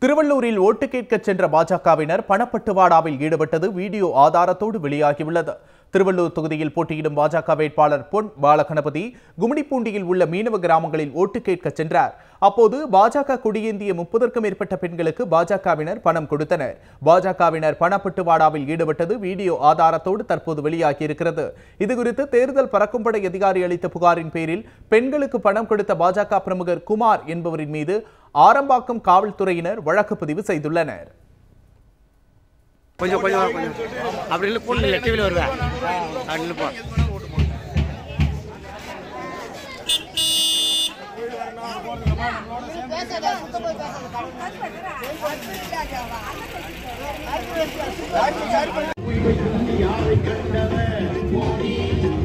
திருவள்ளூரில் ஓட்டு கேட்கச் சென்ற பாஜகவினர் பணப்பட்டுவாடாவில் ஈடுபட்டது வீடியோ ஆதாரத்தோடு வெளியாகியுள்ளது திருவள்ளூர் தொகுதியில் போட்டியிடும் பாஜக வேட்பாளர் பொன் பாலகணபதி கும்மிடிப்பூண்டியில் உள்ள மீனவ கிராமங்களில் ஓட்டு கேட்கச் சென்றார் அப்போது பாஜக கொடியேந்திய முப்பதற்கும் மேற்பட்ட பெண்களுக்கு பாஜகவினர் பணம் கொடுத்தனர் பாஜகவினர் பணப்பட்டுவாடாவில் ஈடுபட்டது வீடியோ ஆதாரத்தோடு தற்போது வெளியாகியிருக்கிறது இதுகுறித்து தேர்தல் பறக்கும்படை அதிகாரி அளித்த புகாரின் பேரில் பெண்களுக்கு பணம் கொடுத்த பாஜக பிரமுகர் குமார் என்பவரின் மீது ஆரம்பாக்கம் காவல்துறையினர் வழக்கு பதிவு செய்துள்ளனர் கொஞ்சம் கொஞ்சம் வா, கொஞ்சம் அப்படி இல்லை பொண்ணு இல்லை டிவியில் வருவேன் அப்படி இல்லைப்பா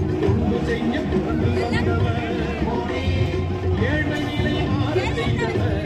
ஏழ்மை நிலை மாறும்